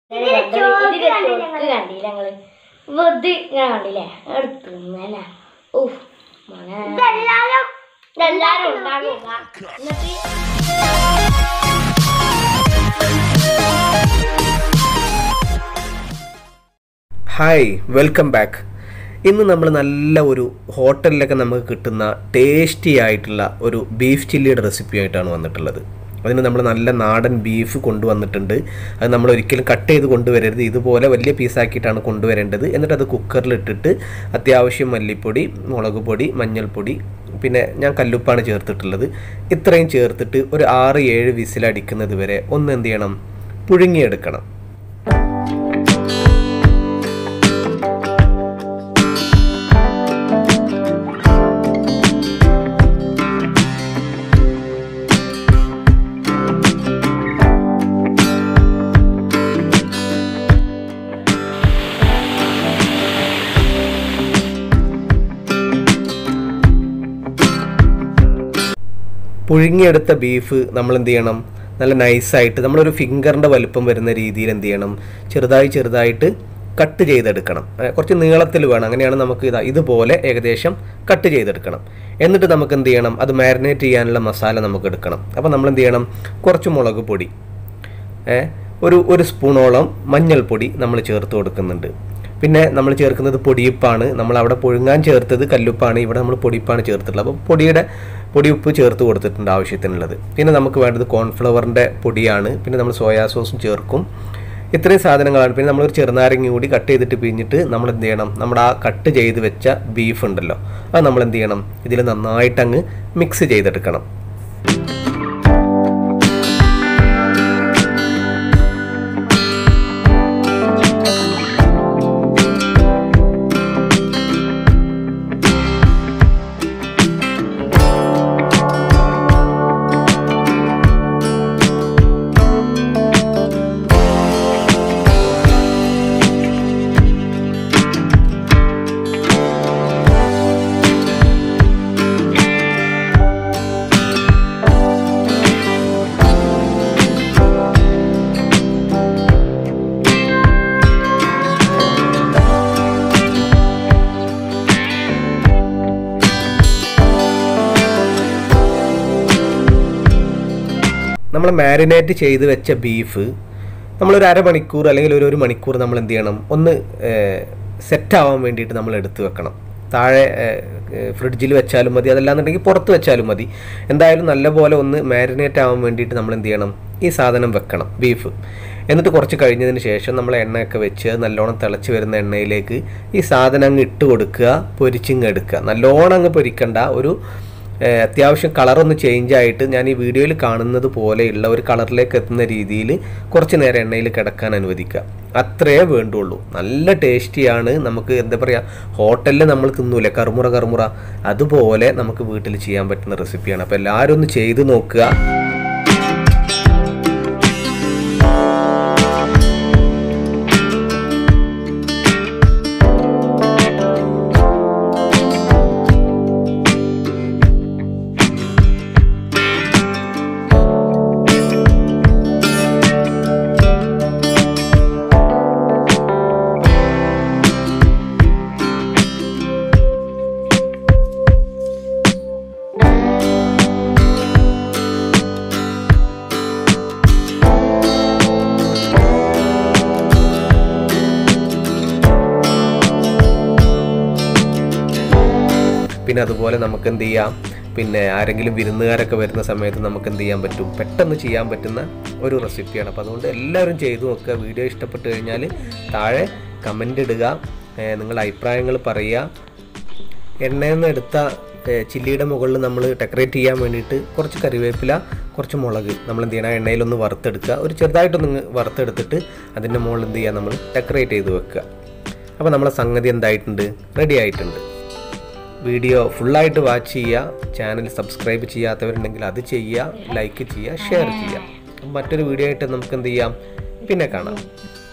ഇതിലെ ചോക്ക് കണ്ടില്ല ഞങ്ങള് വെറുതെ ഇങ്ങനെ കണ്ടില്ലേ എടുത്തു അല്ല ഊഹ് മോനെ ഇതെല്ലാരും ഉണ്ടാകുക എന്നിട്ട് ഹായ് വെൽക്കം ബാക്ക് ഇന്ന് നമ്മൾ നല്ല ഒരു ഹോട്ടലിലൊക്കെ നമുക്ക് കിട്ടുന്ന ടേസ്റ്റി ആയിട്ടുള്ള ഒരു ബീഫ് ചില്ലിയുടെ റെസിപ്പി ആയിട്ടാണ് വന്നിട്ടുള്ളത് അതിന് നമ്മൾ നല്ല നാടൻ ബീഫ് കൊണ്ടുവന്നിട്ടുണ്ട് അത് നമ്മൾ ഒരിക്കലും കട്ട് ചെയ്ത് കൊണ്ടുവരരുത് ഇതുപോലെ വലിയ പീസാക്കിയിട്ടാണ് കൊണ്ടുവരേണ്ടത് എന്നിട്ട് അത് കുക്കറിലിട്ടിട്ട് അത്യാവശ്യം മല്ലിപ്പൊടി മുളക് പൊടി മഞ്ഞൾപ്പൊടി പിന്നെ ഞാൻ കല്ലുപ്പാണ് ചേർത്തിട്ടുള്ളത് ഇത്രയും ചേർത്തിട്ട് ഒരു ആറ് ഏഴ് വിസിലടിക്കുന്നത് വരെ ഒന്ന് എന്ത് ചെയ്യണം പുഴുങ്ങിയെടുക്കണം പുഴുങ്ങിയെടുത്ത ബീഫ് നമ്മൾ എന്ത് ചെയ്യണം നല്ല നൈസായിട്ട് നമ്മളൊരു ഫിംഗറിൻ്റെ വലുപ്പം വരുന്ന രീതിയിൽ എന്ത് ചെയ്യണം ചെറുതായി ചെറുതായിട്ട് കട്ട് ചെയ്തെടുക്കണം ഏ, കുറച്ച് നീളത്തിൽ വേണം അങ്ങനെയാണ് നമുക്ക് ഇതാ ഇതുപോലെ ഏകദേശം കട്ട് ചെയ്തെടുക്കണം എന്നിട്ട് നമുക്ക് എന്ത് ചെയ്യണം അത് മാരിനേറ്റ് ചെയ്യാനുള്ള മസാല നമുക്ക് എടുക്കണം അപ്പോൾ നമ്മൾ എന്ത് ചെയ്യണം കുറച്ച് മുളക് പൊടി ഏ, ഒരു ഒരു സ്പൂണോളം മഞ്ഞൾപ്പൊടി നമ്മൾ ചേർത്ത് കൊടുക്കുന്നുണ്ട് പിന്നെ നമ്മൾ ചേർക്കുന്നത് പൊടിയുപ്പാണ് നമ്മൾ അവിടെ പുഴുങ്ങാൻ ചേർത്തത് കല്ലുപ്പാണ് ഇവിടെ നമ്മൾ പൊടിയുപ്പാണ് ചേർത്തിട്ടുള്ളത് അപ്പോൾ പൊടിയുടെ പൊടിയുപ്പ് ചേർത്ത് കൊടുത്തിട്ടുണ്ട് ആവശ്യത്തിനുള്ളത് പിന്നെ നമുക്ക് വേണ്ടത് കോൺഫ്ലവറിൻ്റെ പൊടിയാണ് പിന്നെ നമ്മൾ സോയാ സോസും ചേർക്കും ഇത്രയും സാധനങ്ങളാണ് പിന്നെ നമ്മളൊരു ചെറുനാരങ്ങ കൂടി കട്ട് ചെയ്തിട്ട് പിഴിഞ്ഞിട്ട് നമ്മൾ എന്ത് ചെയ്യണം നമ്മുടെ ആ കട്ട് ചെയ്ത് വെച്ച ബീഫ് ഉണ്ടല്ലോ അത് നമ്മൾ എന്ത് ചെയ്യണം ഇതിൽ നന്നായിട്ട് അങ്ങ് മിക്സ് ചെയ്തെടുക്കണം നമ്മൾ മാരിനേറ്റ് ചെയ്ത് വെച്ച ബീഫ് നമ്മളൊരു അരമണിക്കൂർ അല്ലെങ്കിൽ ഒരു ഒരു മണിക്കൂർ നമ്മൾ എന്ത് ചെയ്യണം ഒന്ന് സെറ്റ് ആവാൻ വേണ്ടിയിട്ട് നമ്മൾ എടുത്തു വെക്കണം താഴെ ഫ്രിഡ്ജിൽ വെച്ചാലും മതി അതല്ലാന്നുണ്ടെങ്കിൽ പുറത്ത് വെച്ചാലും മതി എന്തായാലും നല്ലപോലെ ഒന്ന് മാരിനേറ്റ് ആവാൻ വേണ്ടിയിട്ട് നമ്മൾ എന്ത് ചെയ്യണം ഈ സാധനം വെക്കണം ബീഫ് എന്നിട്ട് കുറച്ച് കഴിഞ്ഞതിന് ശേഷം നമ്മൾ എണ്ണയൊക്കെ വെച്ച് അത് നല്ലോണം തിളച്ച് വരുന്ന എണ്ണയിലേക്ക് ഈ സാധനം അങ്ങ് ഇട്ട് കൊടുക്കുക പൊരിച്ചിങ്ങ് എടുക്കുക നല്ലോണം അങ്ങ് പൊരിക്കണ്ട ഒരു ഏഹ് അത്യാവശ്യം കളറൊന്ന് ചേഞ്ച് ആയിട്ട് ഞാൻ ഈ വീഡിയോയിൽ കാണുന്നത് പോലെയുള്ള ഒരു കളറിലേക്ക് എത്തുന്ന രീതിയിൽ കുറച്ച് നേരം എണ്ണയിൽ കിടക്കാൻ അനുവദിക്കുക അത്രയേ വേണ്ടുള്ളൂ നല്ല ടേസ്റ്റിയാണ് നമുക്ക് എന്താ പറയുക ഹോട്ടലിൽ നമ്മൾ തിന്നൂലേ കറുമുറ കറുമുറ അതുപോലെ നമുക്ക് വീട്ടിൽ ചെയ്യാൻ പറ്റുന്ന റെസിപ്പിയാണ് അപ്പോൾ എല്ലാവരും ഒന്ന് ചെയ്ത് നോക്കുക പിന്നെ അതുപോലെ നമുക്ക് എന്ത് ചെയ്യാം പിന്നെ ആരെങ്കിലും വിരുന്നുകാരൊക്കെ വരുന്ന സമയത്ത് നമുക്ക് എന്ത് ചെയ്യാൻ പറ്റും പെട്ടെന്ന് ചെയ്യാൻ പറ്റുന്ന ഒരു റെസിപ്പിയാണ് അപ്പോൾ അതുകൊണ്ട് എല്ലാവരും ചെയ്തു നോക്കുക വീഡിയോ ഇഷ്ടപ്പെട്ട് കഴിഞ്ഞാൽ താഴെ കമൻ്റ് ഇടുക ഏഹ് നിങ്ങളുടെ അഭിപ്രായങ്ങൾ പറയുക എണ്ണയിൽ നിന്ന് എടുത്ത ഏഹ് ചില്ലിയുടെ മുകളിൽ നമ്മൾ ഡെക്കറേറ്റ് ചെയ്യാൻ വേണ്ടിയിട്ട് കുറച്ച് കറിവേപ്പില കുറച്ച് മുളക് നമ്മൾ എന്ത് ചെയ്യണം ആ എണ്ണയിലൊന്ന് വറുത്തെടുക്കുക ഒരു ചെറുതായിട്ടൊന്ന് വറുത്തെടുത്തിട്ട് അതിൻ്റെ മുകളിൽ എന്ത് ചെയ്യുക നമ്മൾ ഡെക്കറേറ്റ് ചെയ്ത് വെക്കുക അപ്പോൾ നമ്മളെ സംഗതി എന്തായിട്ടുണ്ട് റെഡി ആയിട്ടുണ്ട് വീഡിയോ ഫുള്ളായിട്ട് വാച്ച് ചെയ്യുക ചാനൽ സബ്സ്ക്രൈബ് ചെയ്യാത്തവരുണ്ടെങ്കിൽ അത് ചെയ്യുക ലൈക്ക് ചെയ്യുക ഷെയർ ചെയ്യുക മറ്റൊരു വീഡിയോ ആയിട്ട് നമുക്ക് എന്ത് ചെയ്യാം പിന്നെ കാണാം